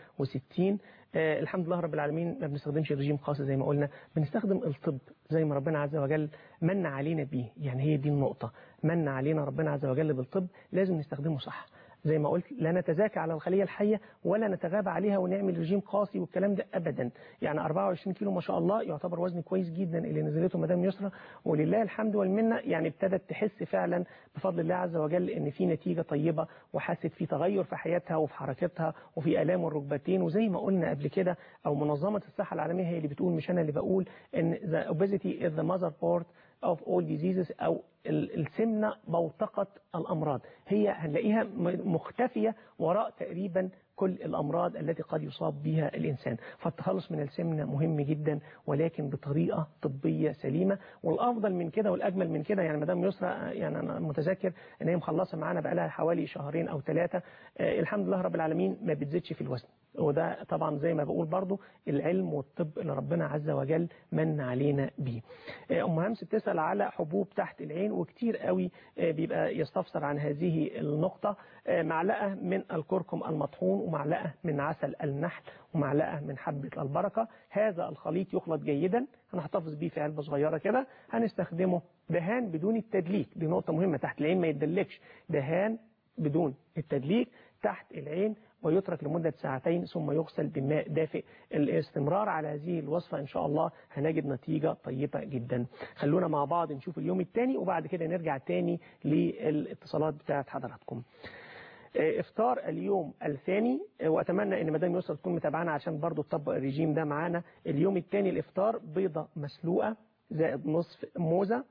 68 آه الحمد لله رب العالمين ما بنستخدمش رجيم خاص زي ما قلنا بنستخدم الطب زي ما ربنا عز وجل من علينا بيه يعني هي دي النقطه من علينا ربنا عز وجل بالطب لازم نستخدمه صح زي ما قلت لا نتزاكى على الخلية الحية ولا نتغابى عليها ونعمل رجيم قاسي والكلام ده أبدا يعني 24 كيلو ما شاء الله يعتبر وزن كويس جدا اللي نزلته مدام يسرا ولله الحمد والمنة يعني ابتدت تحس فعلا بفضل الله عز وجل ان في نتيجة طيبة وحست في تغير في حياتها وفي حركتها وفي آلام الركبتين وزي ما قلنا قبل كده أو منظمة الصحة العالمية هي اللي بتقول مش أنا اللي بقول ان the obesity is the motherboard of all diseases أو ال- السمنة بوتقة الأمراض هي هنلاقيها م- مختفية وراء تقريبا كل الأمراض التي قد يصاب بها الإنسان فالتخلص من السمنة مهم جدا ولكن بطريقة طبية سليمة والأفضل من كده والأجمل من كده يعني مدام يسرا يعني أنا متذكر إن هي مخلصة معانا بقالها حوالي شهرين أو ثلاثة آه، الحمد لله رب العالمين ما بتزيدش في الوزن وده طبعا زي ما بقول برضو العلم والطب اللي ربنا عز وجل من علينا بيه آه، أم همس بتسأل على حبوب تحت العين وكتير قوي آه، بيبقى يستفسر عن هذه النقطة آه، معلقة من الكركم المطحون ومعلقة من عسل النحل ومعلقة من حبة البركة هذا الخليط يخلط جيدا هنحتفظ بيه في علبة صغيرة كده هنستخدمه دهان بدون التدليك دي نقطة مهمة تحت العين ما يتدلكش دهان بدون التدليك تحت العين ويترك لمدة ساعتين ثم يغسل بماء دافئ الاستمرار على هذه الوصفة إن شاء الله هنجد نتيجة طيبة جدا خلونا مع بعض نشوف اليوم الثاني وبعد كده نرجع تاني للاتصالات بتاعت حضراتكم آه، افطار اليوم الثاني آه، واتمنى ان مدام يسرا تكون متابعانا عشان برضو تطبق الرجيم ده معانا اليوم الثاني الافطار بيضه مسلوقه زائد نصف موزه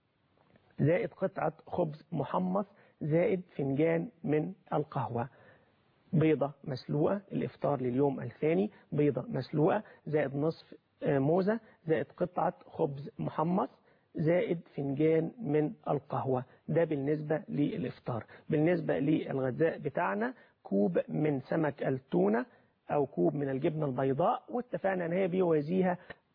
زائد قطعه خبز محمص زائد فنجان من القهوه بيضة مسلوقة الإفطار لليوم الثاني بيضة مسلوقة زائد نصف آه، موزة زائد قطعة خبز محمص زائد فنجان من القهوة ده بالنسبة للإفطار بالنسبة للغذاء بتاعنا كوب من سمك التونة أو كوب من الجبنة البيضاء واتفقنا أن هي بيوازيها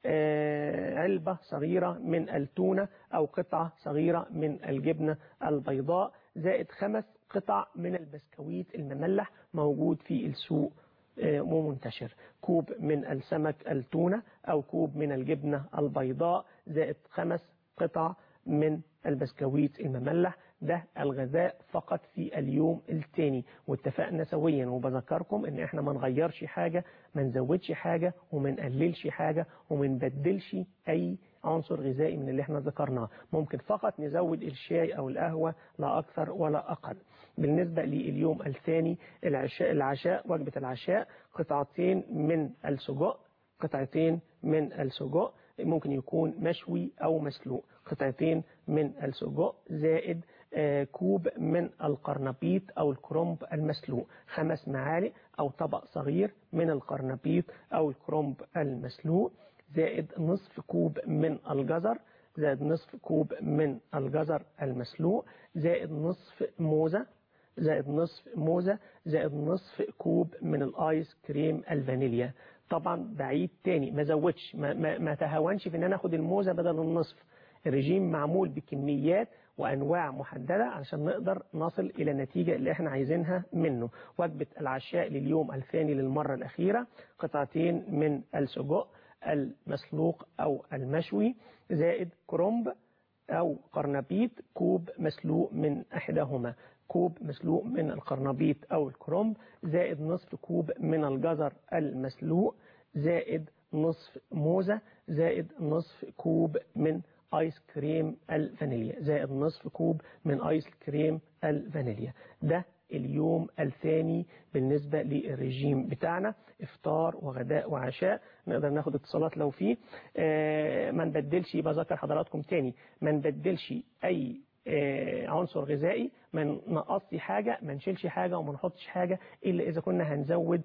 آه، علبة صغيرة من التونة أو قطعة صغيرة من الجبنة البيضاء زائد خمس قطع من البسكويت المملح موجود في السوق آه، ومنتشر كوب من السمك التونة أو كوب من الجبنة البيضاء زائد خمس قطع من البسكويت المملح ده الغذاء فقط في اليوم الثاني واتفقنا سويا وبذكركم ان احنا ما نغيرش حاجة ما نزودش حاجة وما نقللش حاجة وما نبدلش اي عنصر غذائي من اللي احنا ذكرناه ممكن فقط نزود الشاي او القهوة لا اكثر ولا اقل بالنسبة لليوم الثاني العشاء العشاء وجبة العشاء قطعتين من السجق قطعتين من السجق ممكن يكون مشوي أو مسلوق قطعتين من السجق زائد آه، كوب من القرنبيط أو الكرنب المسلوق خمس معالق أو طبق صغير من القرنبيط أو الكرنب المسلوق زائد نصف كوب من الجزر زائد نصف كوب من الجزر المسلوق زائد نصف موزة زائد نصف موزة زائد نصف كوب من الايس كريم الفانيليا طبعا بعيد تاني ما زودش ما, ما, ما تهاونش في ان انا اخد الموزة بدل النصف الرجيم معمول بكميات وانواع محددة عشان نقدر نصل الى النتيجة اللي احنا عايزينها منه وجبة العشاء لليوم الثاني للمرة الاخيرة قطعتين من السجق المسلوق او المشوي زائد كرنب أو قرنبيط كوب مسلوق من إحداهما كوب مسلوق من القرنبيط أو الكرنب زائد نصف كوب من الجزر المسلوق زائد نصف موزة زائد نصف كوب من آيس كريم الفانيليا زائد نصف كوب من آيس كريم الفانيليا ده اليوم الثاني بالنسبة للرجيم بتاعنا افطار وغداء وعشاء نقدر ناخد اتصالات لو فيه آه، ما نبدلش بذكر حضراتكم تاني ما نبدلش اي آه، عنصر غذائي ما نقصش حاجة ما نشيلش حاجة وما نحطش حاجة إلا إذا كنا هنزود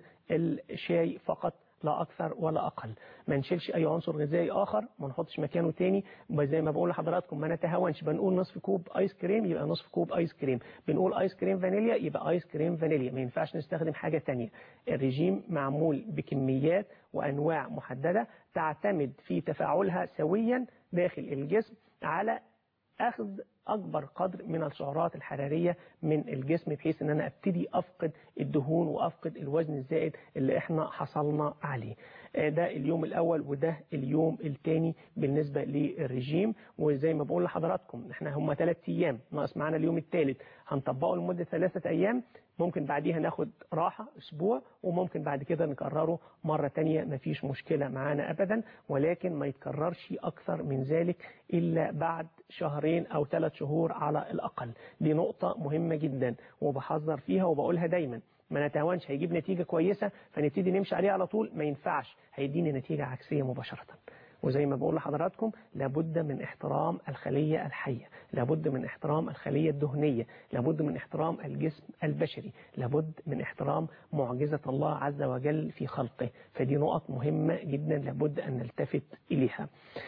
الشاي فقط لا أكثر ولا أقل ما نشيلش أي عنصر غذائي آخر ما نحطش مكانه تاني زي ما بقول لحضراتكم ما نتهاونش بنقول نصف كوب آيس كريم يبقى نصف كوب آيس كريم بنقول آيس كريم فانيليا يبقى آيس كريم فانيليا ما ينفعش نستخدم حاجة تانية الرجيم معمول بكميات وأنواع محددة تعتمد في تفاعلها سويا داخل الجسم على أخذ أكبر قدر من السعرات الحرارية من الجسم بحيث أن أنا أبتدي أفقد الدهون وأفقد الوزن الزائد اللي إحنا حصلنا عليه آه، ده اليوم الأول وده اليوم الثاني بالنسبة للرجيم وزي ما بقول لحضراتكم إحنا هم ثلاث أيام ناقص معانا اليوم الثالث هنطبقه لمدة ثلاثة أيام ممكن بعديها ناخد راحة أسبوع وممكن بعد كده نكرره مرة تانية مفيش مشكلة معانا أبدا ولكن ما يتكررش أكثر من ذلك إلا بعد شهرين أو ثلاث شهور على الأقل دي نقطة مهمة جدا وبحذر فيها وبقولها دايما ما نتهاونش هيجيب نتيجة كويسة فنبتدي نمشي عليها على طول ما ينفعش هيديني نتيجة عكسية مباشرة وزي ما بقول لحضراتكم لابد من احترام الخلية الحية لابد من احترام الخلية الدهنية لابد من احترام الجسم البشري لابد من احترام معجزة الله عز وجل في خلقه فدي نقط مهمة جدا لابد أن نلتفت إليها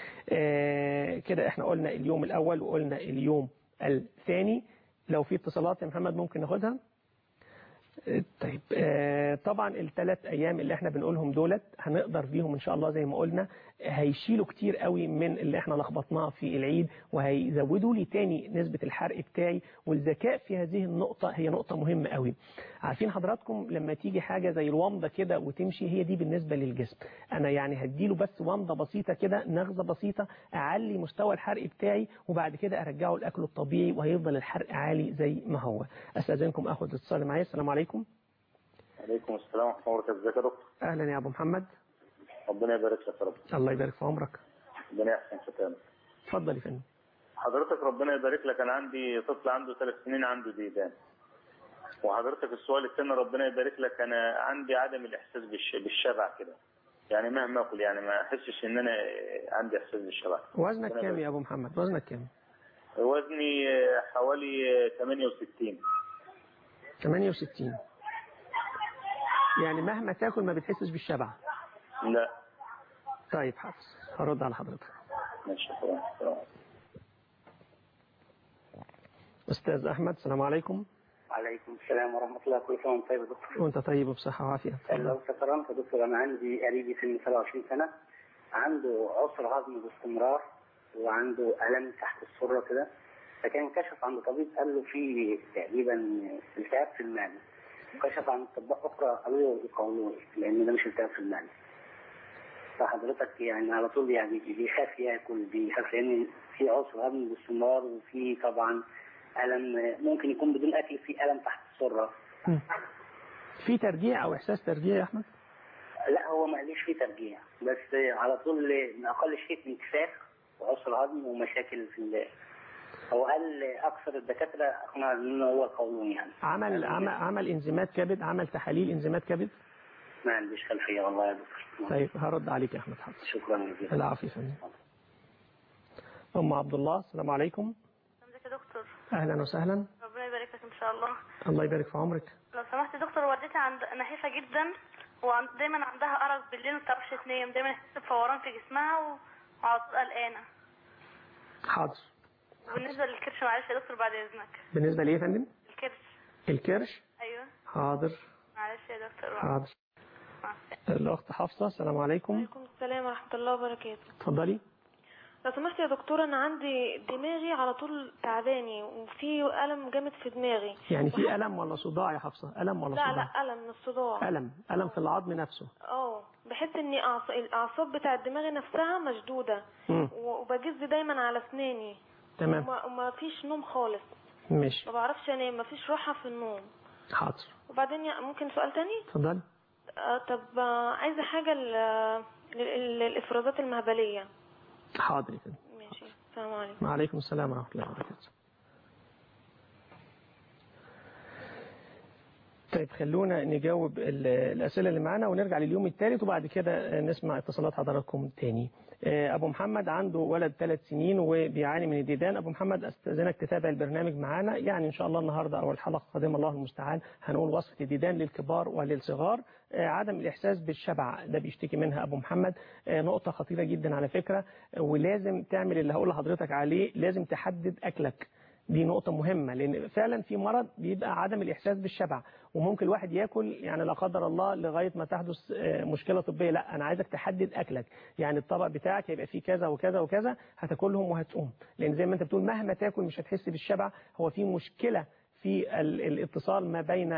آه كده احنا قلنا اليوم الأول وقلنا اليوم الثاني لو في اتصالات يا محمد ممكن ناخدها طيب آه، طبعا الثلاث ايام اللي احنا بنقولهم دولت هنقدر بيهم ان شاء الله زي ما قلنا هيشيلوا كتير قوي من اللي احنا لخبطناه في العيد وهيزودوا لي تاني نسبة الحرق بتاعي والذكاء في هذه النقطة هي نقطة مهمة قوي عارفين حضراتكم لما تيجي حاجة زي الومضة كده وتمشي هي دي بالنسبة للجسم انا يعني هديله بس ومضة بسيطة كده نغزة بسيطة اعلي مستوى الحرق بتاعي وبعد كده ارجعه لاكله الطبيعي وهيفضل الحرق عالي زي ما هو استاذنكم اخد اتصال معايا السلام عليكم عليكم السلام ورحمة الله وبركاته ازيك يا دكتور اهلا يا ابو محمد ربنا يبارك لك يا رب الله يبارك في عمرك ربنا يحسن ختامك اتفضل يا فندم حضرتك ربنا يبارك لك انا عندي طفل عنده ثلاث سنين عنده ديدان وحضرتك السؤال الثاني ربنا يبارك لك انا عندي عدم الاحساس بالش... بالشبع كده يعني مهما اكل يعني ما احسش ان انا عندي احساس بالشبع وزنك ربنا كام يبارك. يا ابو محمد وزنك كام وزني حوالي 68 68 يعني مهما تاكل ما بتحسش بالشبع لا طيب حافظ هرد على حضرتك ماشي شكرا شكرا. استاذ احمد السلام عليكم وعليكم السلام ورحمة الله كل سنة وانت طيب يا دكتور وانت طيب وبصحه وعافيه لو شكرا يا دكتور أنا عندي قريبي سن 27 سنة عنده عسر عظمي باستمرار وعنده ألم تحت السرة كده فكان كشف عند طبيب قال له في تقريبا التهاب في المعدة كشف عن اطباء اخرى قالوا له يقولون لان ده مش التهاب في المعده فحضرتك يعني على طول يعني بيخاف ياكل بيخاف لان في عسر هضم باستمرار وفي طبعا الم ممكن يكون بدون اكل في الم تحت السره مم. في ترجيع او احساس ترجيع يا احمد لا هو ما قاليش فيه ترجيع بس على طول من اقل شيء انتفاخ وعسر هضم ومشاكل في ال هو قال اكثر الدكاتره اقنع ان هو القولون يعني عمل عمل عمل انزيمات كبد عمل تحاليل انزيمات كبد ما عنديش خلفيه والله يا دكتور طيب هرد عليك يا احمد حاضر شكرا جزيلا العافيه يا فندم ام عبد الله السلام عليكم ازيك يا دكتور اهلا وسهلا ربنا يبارك لك ان شاء الله الله يبارك في عمرك لو سمحت يا دكتور والدتي عند نحيفه جدا ودايما عندها ارق بالليل ما بتعرفش تنام دايما تحس بفوران في جسمها و- وعلى طول قلقانه حاضر وبالنسبه للكرش معلش يا دكتور بعد اذنك بالنسبه ليه يا فندم الكرش الكرش ايوه حاضر معلش يا دكتور حاضر مع السلامه الاخت حفصه السلام عليكم وعليكم السلام ورحمة الله وبركاته اتفضلي لو سمحت يا دكتور أنا عندي دماغي على طول تعباني وفي ألم جامد في دماغي يعني في الم ولا صداع يا حفصه الم ولا لا صداع لا ألم من الصداع الم الم في العظم نفسه اه بحس ان أعص- الاعصاب بتاع الدماغ نفسها مشدوده مم. و- وبجز دايما على اسناني تمام وما, وما فيش نوم خالص ماشي ما بعرفش انام ما فيش راحه في النوم حاضر وبعدين يا- ممكن سؤال تاني اتفضلي آه طب آه، عايزه حاجه ل- لل- للافرازات المهبليه حاضر يا فندم ماشي السلام عليكم وعليكم السلام ورحمه الله وبركاته طيب خلونا نجاوب ال- الأسئلة اللي معانا ونرجع لليوم الثالث وبعد كده نسمع اتصالات حضراتكم تاني آه، أبو محمد عنده ولد ثلاث سنين وبيعاني من الديدان أبو محمد أستاذنك تتابع البرنامج معانا يعني إن شاء الله النهاردة أو الحلقة القادمة الله المستعان هنقول وصفة الديدان للكبار وللصغار آه، عدم الإحساس بالشبع ده بيشتكي منها أبو محمد آه، نقطة خطيرة جدا على فكرة آه، ولازم تعمل اللي هقول لحضرتك عليه لازم تحدد أكلك دي نقطة مهمة لأن فعلا في مرض بيبقى عدم الإحساس بالشبع وممكن الواحد ياكل يعني لا قدر الله لغاية ما تحدث آه، مشكلة طبية لا أنا عايزك تحدد أكلك يعني الطبق بتاعك هيبقى فيه كذا وكذا وكذا هتاكلهم وهتقوم لأن زي ما أنت بتقول مهما تاكل مش هتحس بالشبع هو في مشكلة في ال- الاتصال ما بين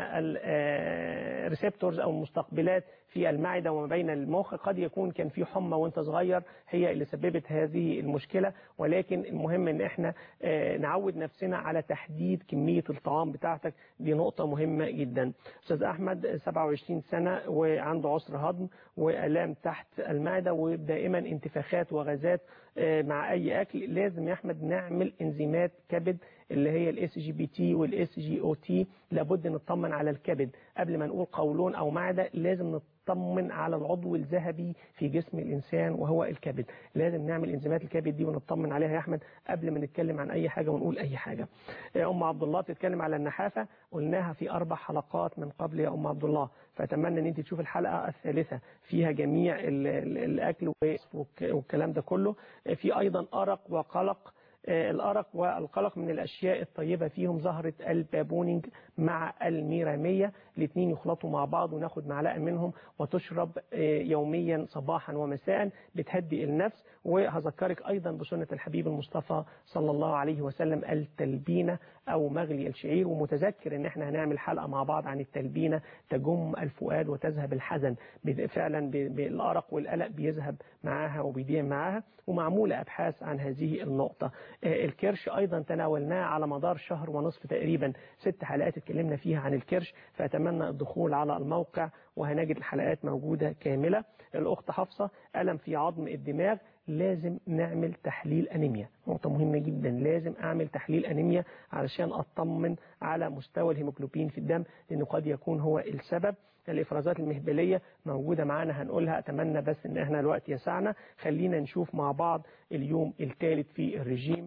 الريسبتورز او المستقبلات في المعده وما بين المخ قد يكون كان في حمى وانت صغير هي اللي سببت هذه المشكله ولكن المهم ان احنا آه، نعود نفسنا على تحديد كميه الطعام بتاعتك دي نقطه مهمه جدا استاذ احمد 27 سنه وعنده عسر هضم والام تحت المعده ودائما انتفاخات وغازات آه، مع اي اكل لازم يا احمد نعمل انزيمات كبد اللي هي الاس جي بي تي والاس جي او تي لابد نطمن على الكبد قبل ما نقول قولون او معده لازم نطمن على العضو الذهبي في جسم الانسان وهو الكبد لازم نعمل انزيمات الكبد دي ونطمن عليها يا احمد قبل ما نتكلم عن اي حاجه ونقول اي حاجه يا ام عبد الله بتتكلم على النحافه قلناها في اربع حلقات من قبل يا ام عبد الله فاتمنى ان انت تشوف الحلقه الثالثه فيها جميع ال- ال- الاكل والك- والكلام ده كله في ايضا ارق وقلق آه، الأرق والقلق من الأشياء الطيبة فيهم زهرة البابونينج مع الميرامية الاثنين يخلطوا مع بعض وناخد معلقة منهم وتشرب آه، يوميا صباحا ومساء بتهدئ النفس وهذكرك أيضا بسنة الحبيب المصطفى صلى الله عليه وسلم التلبينة أو مغلي الشعير ومتذكر إن احنا هنعمل حلقة مع بعض عن التلبينة تجم الفؤاد وتذهب الحزن ب- فعلا ب- بالأرق والقلق بيذهب معاها وبيدين معاها ومعمولة أبحاث عن هذه النقطة آه، الكرش أيضا تناولناه على مدار شهر ونصف تقريبا ست حلقات اتكلمنا فيها عن الكرش فأتمنى الدخول على الموقع وهنجد الحلقات موجودة كاملة الأخت حفصة ألم في عظم الدماغ لازم نعمل تحليل أنيميا نقطة مهمة جدا لازم أعمل تحليل أنيميا علشان أطمن على مستوى الهيموجلوبين في الدم لأنه قد يكون هو السبب الإفرازات المهبلية موجودة معانا هنقولها أتمنى بس إن احنا الوقت يسعنا خلينا نشوف مع بعض اليوم الثالث في الرجيم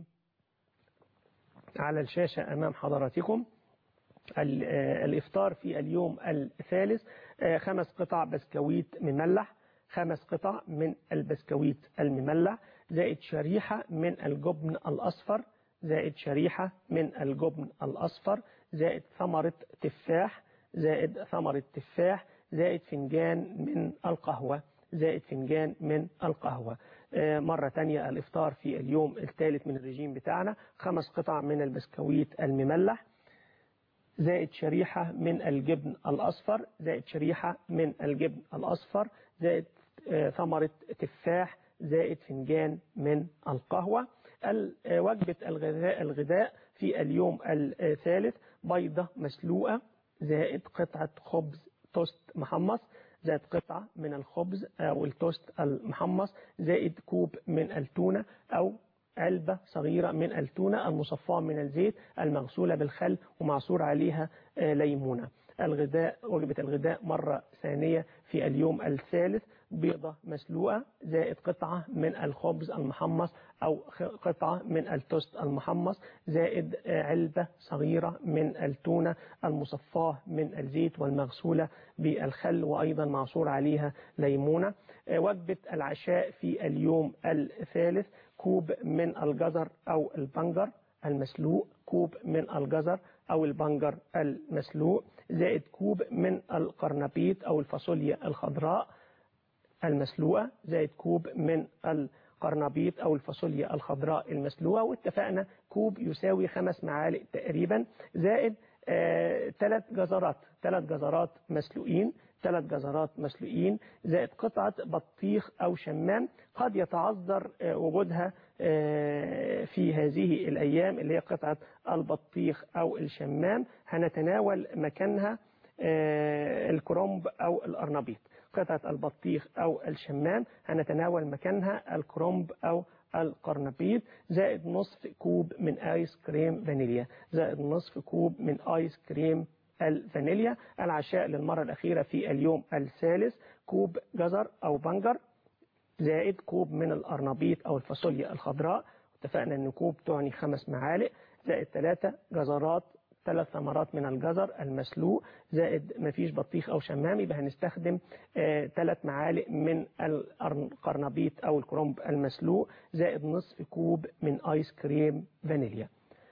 على الشاشة أمام حضراتكم ال- آه، الإفطار في اليوم الثالث آه، خمس قطع بسكويت مملح خمس قطع من البسكويت المملح زائد شريحة من الجبن الأصفر زائد شريحة من الجبن الأصفر زائد ثمرة تفاح زائد ثمرة تفاح زائد فنجان من القهوة زائد فنجان من القهوة آه، مرة تانية الإفطار في اليوم الثالث من الرجيم بتاعنا خمس قطع من البسكويت المملح زائد شريحة من الجبن الأصفر زائد شريحة من الجبن الأصفر زائد آه، ثمرة تفاح زائد فنجان من القهوة ال- آه، وجبة الغذاء الغذاء في اليوم الثالث بيضة مسلوقة زائد قطعة خبز توست محمص زائد قطعة من الخبز أو التوست المحمص زائد كوب من التونة أو علبة صغيرة من التونة المصفاة من الزيت المغسولة بالخل ومعصور عليها آه، ليمونة الغذاء وجبة الغذاء مرة ثانية في اليوم الثالث بيضة مسلوقة زائد قطعة من الخبز المحمص أو خ- قطعة من التوست المحمص زائد آه، علبة صغيرة من التونة المصفاة من الزيت والمغسولة بالخل وأيضا معصور عليها ليمونة آه، وجبة العشاء في اليوم الثالث كوب من الجزر أو البنجر المسلوق كوب من الجزر أو البنجر المسلوق زائد كوب من القرنبيط أو الفاصوليا الخضراء المسلوقة زائد كوب من القرنبيط أو الفاصوليا الخضراء المسلوقة واتفقنا كوب يساوي خمس معالق تقريبا زائد ثلاث جزرات ثلاث جزرات مسلوقين ثلاث جزرات مسلوقين زائد قطعة بطيخ أو شمام قد يتعذر آه، وجودها آه، في هذه الأيام اللي هي قطعة البطيخ أو الشمام هنتناول مكانها آه، الكرنب أو الأرنبيط قطعة البطيخ أو الشمام هنتناول مكانها الكرنب أو القرنبيط زائد نصف كوب من آيس كريم فانيليا زائد نصف كوب من آيس كريم الفانيليا العشاء للمرة الأخيرة في اليوم الثالث كوب جزر أو بنجر زائد كوب من الأرنبيط أو الفاصوليا الخضراء اتفقنا أن كوب تعني خمس معالق زائد ثلاثة جزرات ثلاث ثمرات من الجزر المسلوق زائد مفيش بطيخ أو شمام يبقى هنستخدم آه، ثلاث معالق من القرنبيط أو الكرنب المسلوق زائد نصف كوب من آيس كريم فانيليا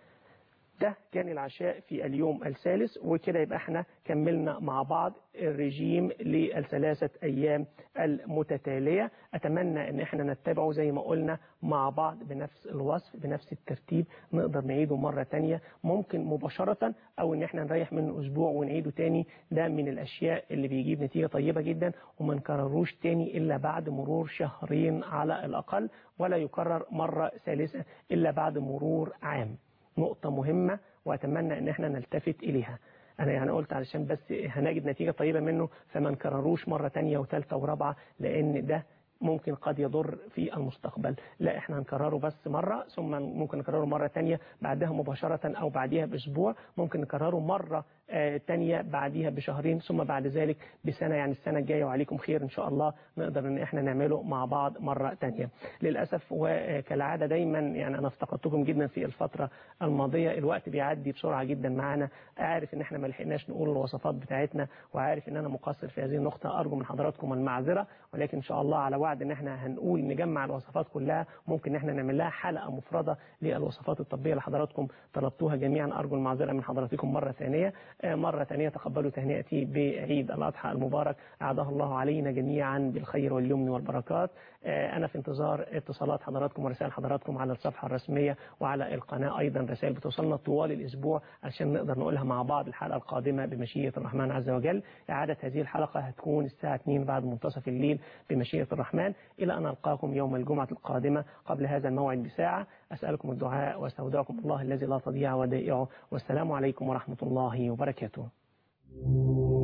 ده كان العشاء في اليوم الثالث وكده يبقى احنا كملنا مع بعض الرجيم للثلاثة أيام المتتالية أتمنى أن احنا نتبعه زي ما قلنا مع بعض بنفس الوصف بنفس الترتيب نقدر نعيده مرة تانية ممكن مباشرة أو أن احنا نريح منه أسبوع ونعيده تاني ده من الأشياء اللي بيجيب نتيجة طيبة جدا وما نكرروش تاني إلا بعد مرور شهرين على الأقل ولا يكرر مرة ثالثة إلا بعد مرور عام نقطة مهمة وأتمنى أن احنا نلتفت إليها أنا يعني قلت علشان بس هنجد نتيجة طيبة منه فما نكرروش مرة تانية وثالثة ورابعة لأن ده ممكن قد يضر في المستقبل لا احنا هنكرره بس مرة ثم ممكن نكرره مرة تانية بعدها مباشرة أو بعدها بأسبوع ممكن نكرره مرة آه تانية بعدها بشهرين ثم بعد ذلك بسنة يعني السنة الجاية وعليكم خير إن شاء الله نقدر إن احنا نعمله مع بعض مرة تانية للأسف وكالعادة دايما يعني أنا افتقدتكم جدا في الفترة الماضية الوقت بيعدي بسرعة جدا معانا عارف إن احنا ما لحقناش نقول الوصفات بتاعتنا وعارف إن أنا مقصر في هذه النقطة أرجو من حضراتكم المعذرة ولكن إن شاء الله على وعد إن احنا هنقول نجمع الوصفات كلها ممكن إن احنا نعمل لها حلقة مفردة للوصفات الطبية اللي حضراتكم طلبتوها جميعا أرجو المعذرة من حضراتكم مرة ثانية آه، مرة ثانية تقبلوا تهنئتي بعيد الأضحى المبارك أعاده الله علينا جميعا بالخير واليمن والبركات آه، أنا في انتظار اتصالات حضراتكم ورسائل حضراتكم على الصفحة الرسمية وعلى القناة أيضا رسائل بتوصلنا طوال الأسبوع عشان نقدر نقولها مع بعض الحلقة القادمة بمشيئة الرحمن عز وجل إعادة هذه الحلقة هتكون الساعة 2 بعد منتصف الليل بمشيئة الرحمن إلى أن ألقاكم يوم الجمعة القادمة قبل هذا الموعد بساعة أسألكم الدعاء واستودعكم الله الذي لا تضيع ودائعه والسلام عليكم ورحمة الله وبركاته